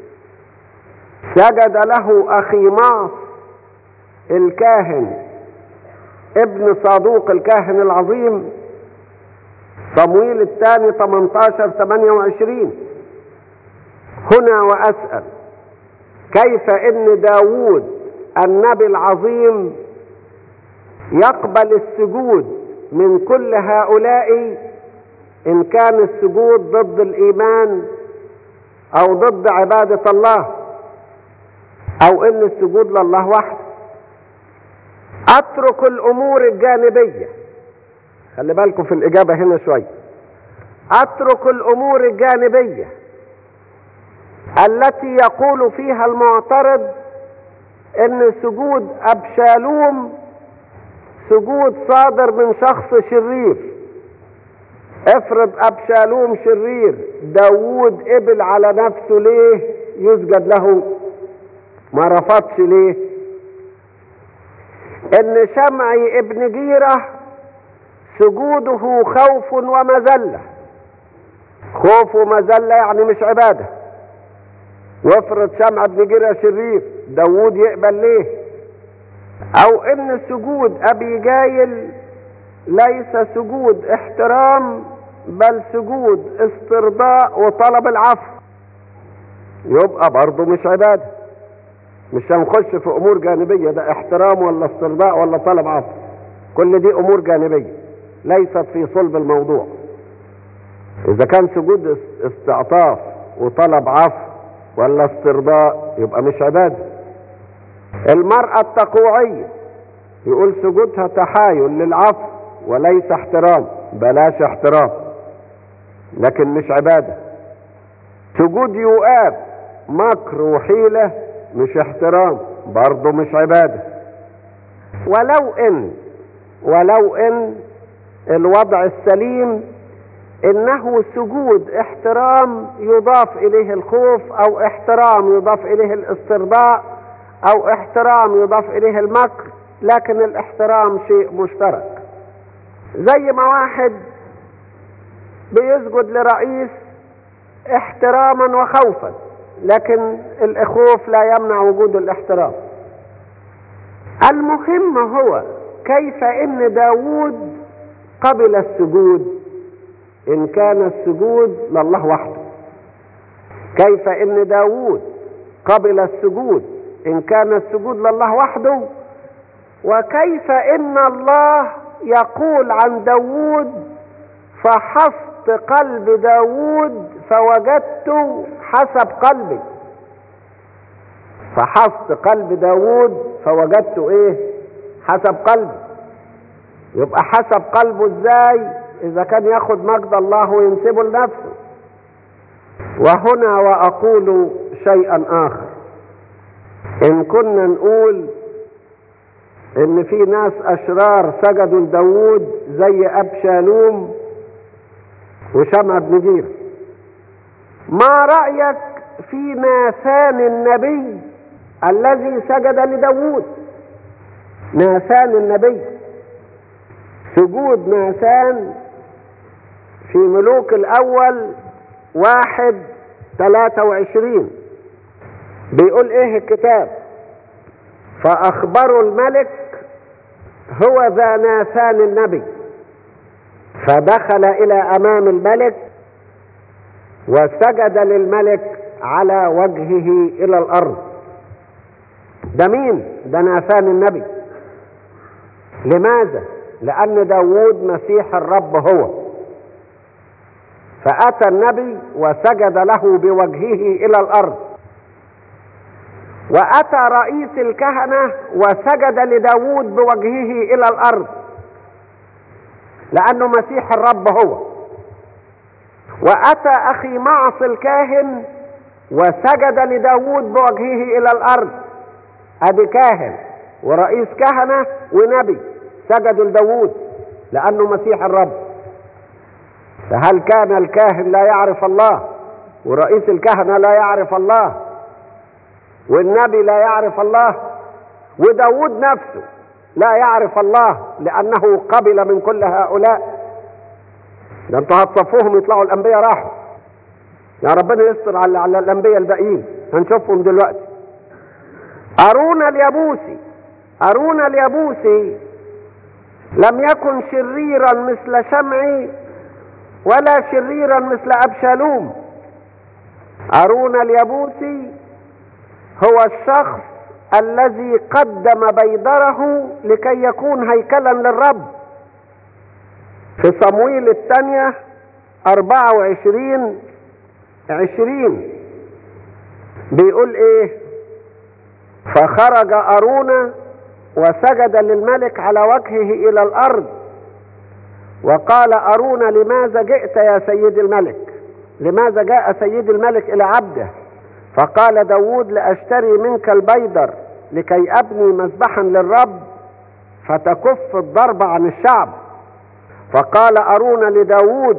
سجد له أخي معص الكاهن ابن صادوق الكاهن العظيم صمويل الثاني 18 28 هنا وأسأل كيف ان داوود النبي العظيم يقبل السجود من كل هؤلاء ان كان السجود ضد الايمان او ضد عبادة الله او ان السجود لله وحده اترك الامور الجانبية خلي بالكم في الاجابة هنا شوية اترك الامور الجانبية التي يقول فيها المعترض ان سجود ابشالوم سجود صادر من شخص شرير افرض ابشالوم شرير داوود قبل على نفسه ليه يسجد له ما رفضش ليه ان شمعي ابن جيرة سجوده خوف ومذلة خوف ومذلة يعني مش عبادة وافرض شمع ابن جيرة شرير داوود يقبل ليه او ان سجود ابي جايل ليس سجود احترام بل سجود استرضاء وطلب العفو يبقى برضه مش عبادة مش هنخش في امور جانبية ده احترام ولا استرضاء ولا طلب عفو كل دي امور جانبية ليست في صلب الموضوع اذا كان سجود استعطاف وطلب عفو ولا استرضاء يبقى مش عبادة المرأة التقوعية يقول سجودها تحايل للعفو وليس احترام بلاش احترام لكن مش عبادة سجود يؤاب مكر وحيلة مش احترام برضه مش عبادة ولو ان ولو ان الوضع السليم انه سجود احترام يضاف اليه الخوف او احترام يضاف اليه الاسترضاء او احترام يضاف اليه المكر لكن الاحترام شيء مشترك زي ما واحد بيسجد لرئيس احتراما وخوفا لكن الخوف لا يمنع وجود الاحترام المهم هو كيف ان داود قبل السجود ان كان السجود لله وحده كيف ان داود قبل السجود ان كان السجود لله وحده وكيف ان الله يقول عن داود فحصت قلب داود فوجدت حسب قلبي فحصت قلب داود فوجدت ايه حسب قلبي يبقى حسب قلبه ازاي اذا كان ياخد مجد الله وينسبه لنفسه وهنا واقول شيئا اخر ان كنا نقول ان في ناس اشرار سجدوا لداود زي ابشالوم وشمع بن جير ما رايك في ناثان النبي الذي سجد لداود ناثان النبي سجود ناثان في ملوك الاول واحد ثلاثة وعشرين بيقول ايه الكتاب فاخبروا الملك هو ذا ناثان النبي فدخل الى امام الملك وسجد للملك على وجهه الى الارض ده مين ده ناثان النبي لماذا لان داود مسيح الرب هو فاتى النبي وسجد له بوجهه الى الارض واتى رئيس الكهنه وسجد لداود بوجهه الى الارض لانه مسيح الرب هو واتى اخي معص الكاهن وسجد لداود بوجهه الى الارض ادي كاهن ورئيس كهنه ونبي سجدوا لداود لانه مسيح الرب فهل كان الكاهن لا يعرف الله ورئيس الكهنه لا يعرف الله والنبي لا يعرف الله وداود نفسه لا يعرف الله لأنه قبل من كل هؤلاء ده انتوا هتصفوهم يطلعوا الأنبياء راحوا يا ربنا يستر على, على الأنبياء الباقيين هنشوفهم دلوقتي أرونا اليابوسي أرونا اليابوسي لم يكن شريرا مثل شمعي ولا شريرا مثل أبشالوم أرونا اليابوسي هو الشخص الذي قدم بيدره لكي يكون هيكلا للرب في صمويل الثانية أربعة وعشرين عشرين بيقول ايه فخرج أرونا وسجد للملك على وجهه إلى الأرض وقال أرونا لماذا جئت يا سيد الملك لماذا جاء سيد الملك إلى عبده فقال داود لأشتري منك البيدر لكي أبني مذبحا للرب فتكف الضرب عن الشعب فقال أرون لداود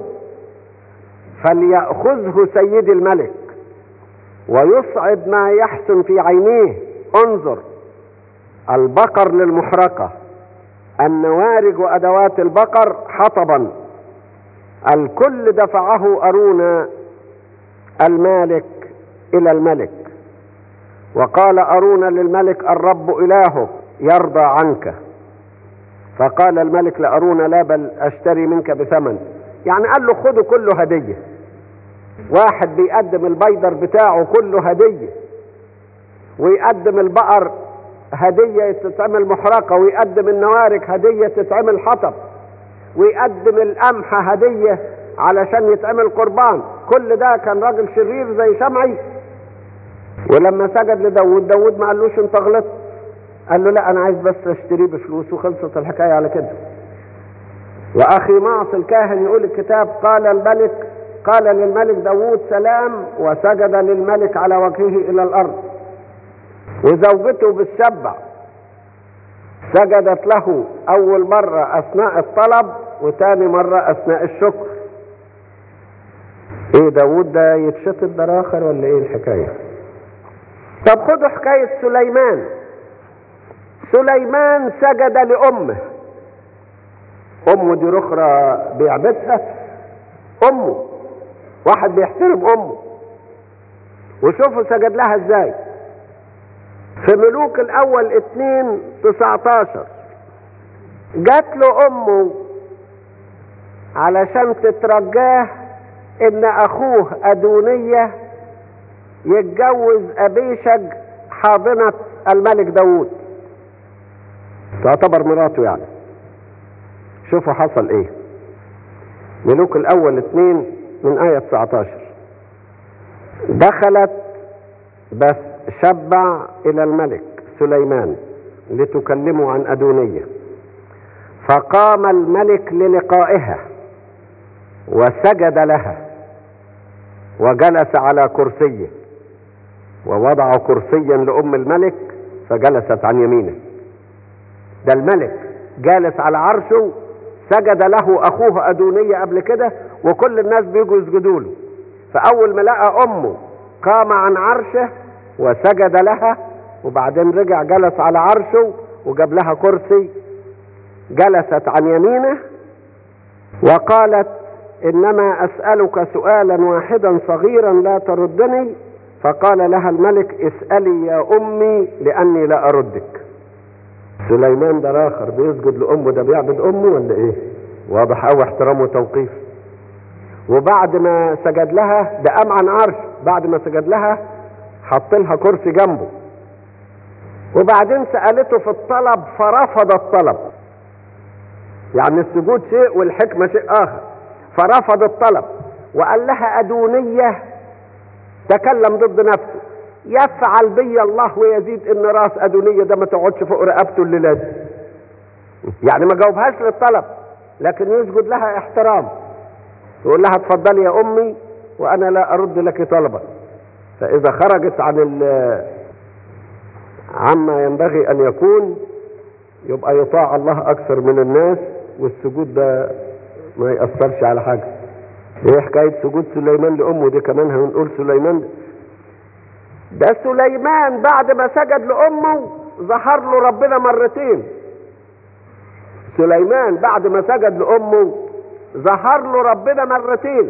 فليأخذه سيد الملك ويصعد ما يحسن في عينيه انظر البقر للمحرقة النوارج وأدوات البقر حطبا الكل دفعه أرون المالك إلى الملك وقال أرون للملك الرب إلهك يرضى عنك فقال الملك لأرون لا بل أشتري منك بثمن يعني قال له خده كله هدية واحد بيقدم البيدر بتاعه كله هدية ويقدم البقر هدية تتعمل محرقة ويقدم النوارك هدية تتعمل حطب ويقدم القمح هدية علشان يتعمل قربان كل ده كان راجل شرير زي شمعي ولما سجد لداود داود ما قالوش انت غلطت قال له لا انا عايز بس اشتريه بفلوس وخلصت الحكاية على كده واخي معص الكاهن يقول الكتاب قال الملك قال للملك داود سلام وسجد للملك على وجهه الى الارض وزوجته بالشبع سجدت له اول مرة اثناء الطلب وتاني مرة اثناء الشكر ايه داود ده يتشتت ده اخر ولا ايه الحكاية طب خدوا حكاية سليمان سليمان سجد لامه امه دي رخرة بيعبدها امه واحد بيحترم امه وشوفوا سجد لها ازاي في ملوك الاول اتنين تسعتاشر جات له امه علشان تترجاه ان اخوه ادونية يتجوز ابيشج حاضنة الملك داود تعتبر مراته يعني شوفوا حصل ايه ملوك الاول اتنين من اية 19 دخلت بس شبع الى الملك سليمان لتكلمه عن ادونية فقام الملك للقائها وسجد لها وجلس على كرسيه ووضع كرسيا لام الملك فجلست عن يمينه ده الملك جالس على عرشه سجد له اخوه ادونية قبل كده وكل الناس بيجوا يسجدوا له فاول ما لقى امه قام عن عرشه وسجد لها وبعدين رجع جلس على عرشه وجاب لها كرسي جلست عن يمينه وقالت انما اسالك سؤالا واحدا صغيرا لا تردني فقال لها الملك اسالي يا امي لاني لا اردك سليمان ده اخر بيسجد لامه ده بيعبد امه ولا ايه واضح قوي احترامه وتوقيف وبعد ما سجد لها ده قام عن عرش بعد ما سجد لها حط لها كرسي جنبه وبعدين سالته في الطلب فرفض الطلب يعني السجود شيء والحكمه شيء اخر فرفض الطلب وقال لها ادونيه تكلم ضد نفسه يفعل بي الله ويزيد ان راس ادونيه ده ما تقعدش فوق رقبته الليله دي يعني ما جاوبهاش للطلب لكن يسجد لها احترام يقول لها اتفضلي يا امي وانا لا ارد لك طلبا فاذا خرجت عن عما ينبغي ان يكون يبقى يطاع الله اكثر من الناس والسجود ده ما يأثرش على حاجة ايه حكاية سجود سليمان لأمه دي كمان هنقول سليمان ده سليمان بعد ما سجد لأمه ظهر له ربنا مرتين سليمان بعد ما سجد لأمه ظهر له ربنا مرتين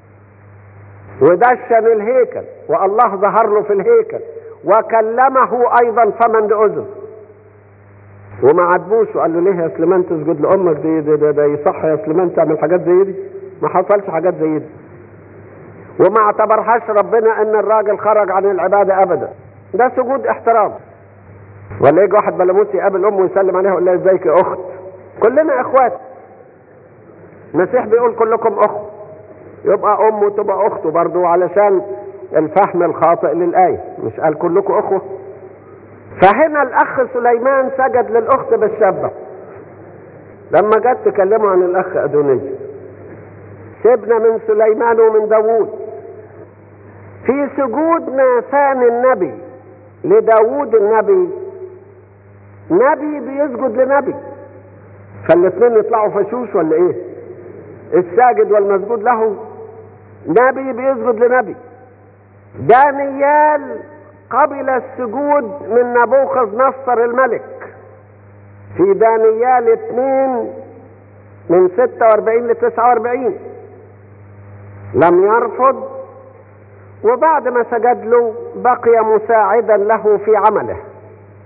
ودشن الهيكل والله ظهر له في الهيكل وكلمه ايضا فمن لأذن وما عاتبوش وقال له ليه يا سليمان تسجد لامك دي ده, ده, ده يصح يا سليمان تعمل حاجات زي دي ما حصلش حاجات زي دي وما اعتبرهاش ربنا ان الراجل خرج عن العبادة ابدا ده سجود احترام ولا يجي واحد بلاموس يقابل امه ويسلم عليها ويقول لها ازيك يا اخت كلنا اخوات المسيح بيقول كلكم اخت يبقى امه تبقى اخته برضه علشان الفهم الخاطئ للايه مش قال كلكم اخوه فهنا الاخ سليمان سجد للاخت بالشابه لما جت تكلموا عن الاخ ادونية سيبنا من سليمان ومن داوود في سجود ناثان النبي لداوود النبي نبي بيسجد لنبي فالاثنين يطلعوا فشوش ولا ايه الساجد والمسجود له نبي بيسجد لنبي دانيال قبل السجود من نبوخذ نصر الملك في دانيال اثنين من 46 ل 49 لم يرفض وبعد ما سجد له بقي مساعدا له في عمله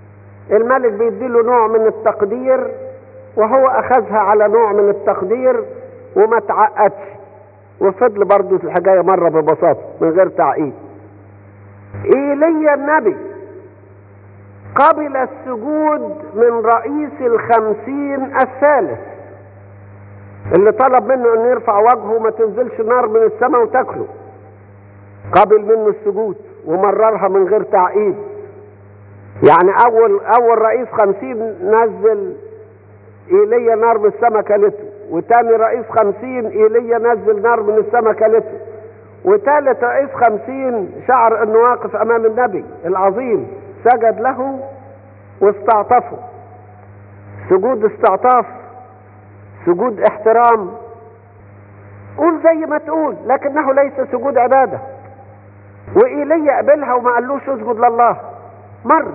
الملك بيديله نوع من التقدير وهو اخذها على نوع من التقدير وما تعقدش وفضل برضه الحكايه مره ببساطه من غير تعقيد ايليا النبي قبل السجود من رئيس الخمسين الثالث اللي طلب منه ان يرفع وجهه ما تنزلش نار من السماء وتاكله قبل منه السجود ومررها من غير تعقيد يعني اول اول رئيس خمسين نزل ايليا نار من السماء كلته وتاني رئيس خمسين ايليا نزل نار من السماء كلته وتالت رئيس خمسين شعر انه واقف امام النبي العظيم سجد له واستعطفه سجود استعطاف سجود احترام قول زي ما تقول لكنه ليس سجود عبادة وإيليا قبلها وما قالوش اسجد لله مر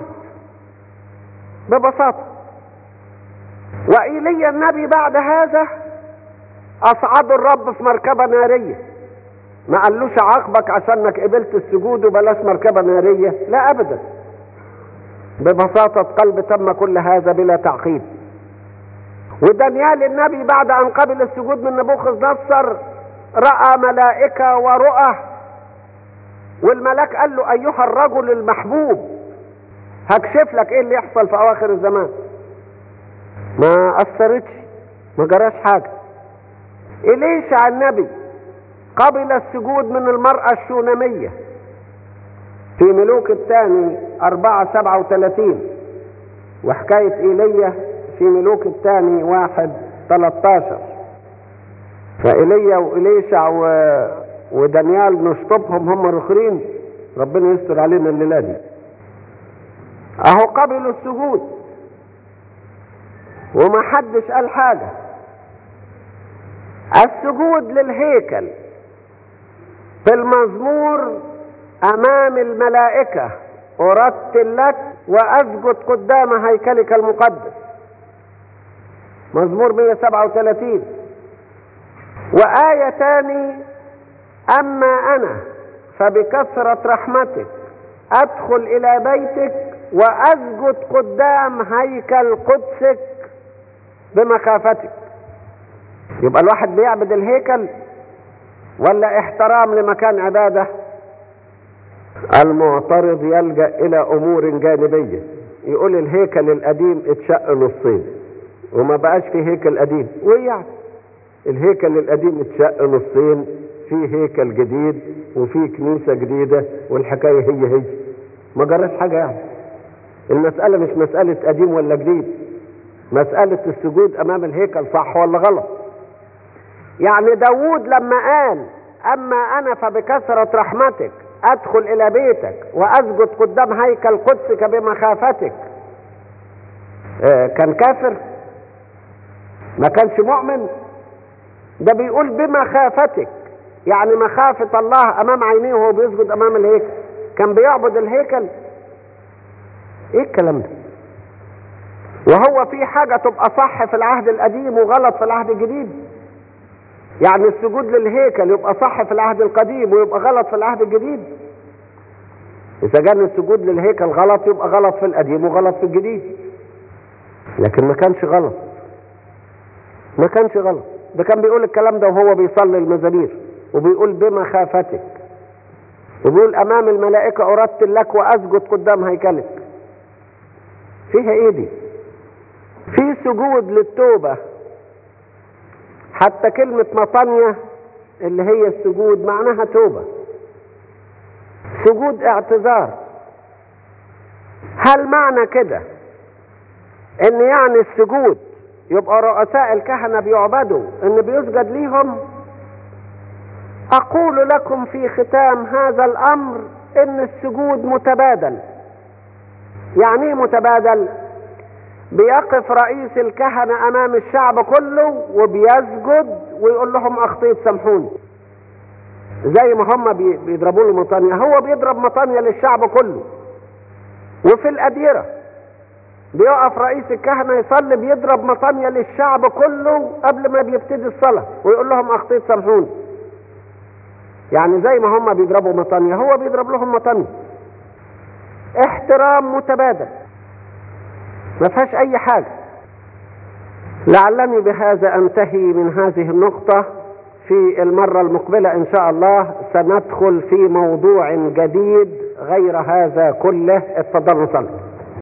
ببساطة وإيليا النبي بعد هذا أصعد الرب في مركبة نارية ما قالوش عاقبك عشانك قبلت السجود وبلاش مركبة نارية لا أبدا ببساطة قلب تم كل هذا بلا تعقيد ودانيال النبي بعد أن قبل السجود من نبوخذ نصر رأى ملائكة ورؤى والملاك قال له أيها الرجل المحبوب هكشف لك إيه اللي يحصل في أواخر الزمان ما أثرتش ما جراش حاجة إليشع النبي قبل السجود من المرأة الشونامية في ملوك الثاني أربعة سبعة وثلاثين وحكاية إيليا في ملوك الثاني واحد تلتاشر فإيليا وإليشع و... ودانيال نشطبهم هم الاخرين ربنا يستر علينا الليلة دي اهو قبلوا السجود وما حدش قال حاجة السجود للهيكل في المزمور امام الملائكة ارتل لك واسجد قدام هيكلك المقدس مزمور 137 وآية تاني أما أنا فبكثرة رحمتك أدخل إلى بيتك وأسجد قدام هيكل قدسك بمخافتك يبقى الواحد بيعبد الهيكل ولا احترام لمكان عبادة المعترض يلجأ إلى أمور جانبية يقول الهيكل القديم اتشق نصين وما بقاش في هيكل قديم وايه يعني الهيكل القديم اتشق نصين في هيكل جديد وفي كنيسة جديدة والحكاية هي هي ما جراش حاجة يعني المسألة مش مسألة قديم ولا جديد مسألة السجود أمام الهيكل صح ولا غلط يعني داوود لما قال أما أنا فبكثرة رحمتك أدخل إلى بيتك وأسجد قدام هيكل قدسك بمخافتك آه كان كافر ما كانش مؤمن ده بيقول بمخافتك يعني مخافة الله أمام عينيه وهو بيسجد أمام الهيكل كان بيعبد الهيكل إيه الكلام ده وهو في حاجة تبقى صح في العهد القديم وغلط في العهد الجديد يعني السجود للهيكل يبقى صح في العهد القديم ويبقى غلط في العهد الجديد إذا كان السجود للهيكل غلط يبقى غلط في القديم وغلط في الجديد لكن ما كانش غلط ما كانش غلط ده كان بيقول الكلام ده وهو بيصلي المزامير وبيقول بمخافتك وبيقول امام الملائكة ارتل لك واسجد قدام هيكلك فيها ايه دي في سجود للتوبة حتى كلمة مطانية اللي هي السجود معناها توبة سجود اعتذار هل معنى كده ان يعني السجود يبقى رؤساء الكهنة بيعبدوا ان بيسجد ليهم اقول لكم في ختام هذا الامر ان السجود متبادل يعني ايه متبادل بيقف رئيس الكهنة امام الشعب كله وبيسجد ويقول لهم اخطيت سامحوني زي ما هم بيضربوا له مطانية هو بيضرب مطانية للشعب كله وفي الأديرة بيقف رئيس الكهنة يصلي بيضرب مطانية للشعب كله قبل ما بيبتدي الصلاة ويقول لهم أخطيت سامحوني يعني زي ما هم بيضربوا مطانية هو بيضرب لهم مطانية احترام متبادل ما فيهاش اي حاجة لعلني بهذا انتهي من هذه النقطة في المرة المقبلة ان شاء الله سندخل في موضوع جديد غير هذا كله اتفضلوا صلوا